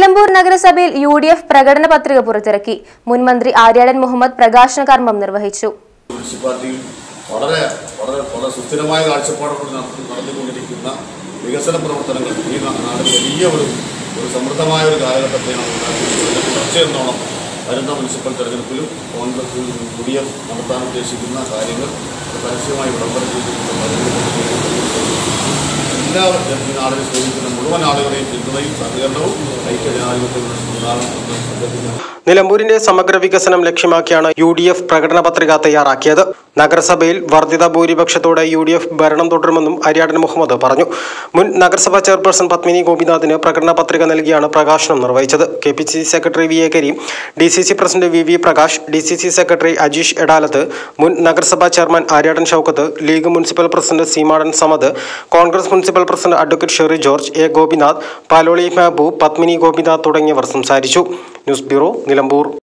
നിലമ്പൂർ നഗരസഭയിൽ U D F പ്രകടന പത്രിക പുറത്തിറക്കി മുൻ മന്ത്രി ആര്യാടൻ മുഹമ്മദ് പ്രകാശന കർമ്മം നിർവഹിച്ചു മുനിസിപ്പാലിറ്റിയിൽ വളരെ വളരെ വളരെ സുസ്ഥിരമായ കാഴ്ചപ്പാടോട് നടത്തി നടത്തിക്കൊണ്ടിരിക്കുന്ന വികസന പ്രവർത്തനങ്ങൾ ഈ നാ- നാടിന് വലിയ ഒരു ഒരു സമൃദ്ധമായ ഒരു കാലഘട്ടത്തെയാണ് ഉണ്ടാക്കുന്നത് അതിന്റെ തുടർച്ചയെന്നോണം വരുന്ന മുനിസിപ്പൽ തെരഞ്ഞെടുപ്പിലും കോൺഗ്രസ് യു ഡി എഫ് നടത്താൻ ഉദ്ദേശിക്കുന്ന കാര്യങ്ങൾ പരസ്യമായി വിളംബരം ചെയ്തിട്ടുണ്ട് എല്ലാ ഈ നാടിനെ സ്നേഹിക്കുന്ന മുഴുവൻ ആളുകളെയും പിന്തുണയും സഹകരണവും ഐക്യ ജനാധിപത്യവും ഉണ്ടാകുമെന്ന് അഭ്യർത്ഥിക്കുന്നു നിലമ്പൂരിന്റെ സമഗ്ര വികസനം ലക്ഷ്യമാക്കിയാണ് യു ഡി എഫ് പ്രകടന പത്രിക തയ്യാറാക്കിയത് നഗരസഭയിൽ വർദ്ധിത ഭൂരിപക്ഷത്തോടെ യു ഡി എഫ് ഭരണം തുടരുമെന്നും അരിയാടൻ മുഹമ്മദ് പറഞ്ഞു മുൻ നഗരസഭാ ചെയർപേഴ്സൺ പത്മിനി ഗോപിനാഥിന് പ്രകടന പത്രിക നൽകിയാണ് പ്രകാശനം നിർവഹിച്ചത് K P C C secretary V A Kareem D C C president V V Prakash D C C secretary Ajeesh Edalath മുൻ നഗരസഭാ chairman Aryadan Shoukath league municipal president Seemadan Samad Congress municipal president advocate Sherry George A Gopinath Paloli Mehaboob Padmini Gopinath തുടങ്ങിയവർ സംസാരിച്ചു ന്യൂസ് ബ്യൂറോ നിലമ്പൂർ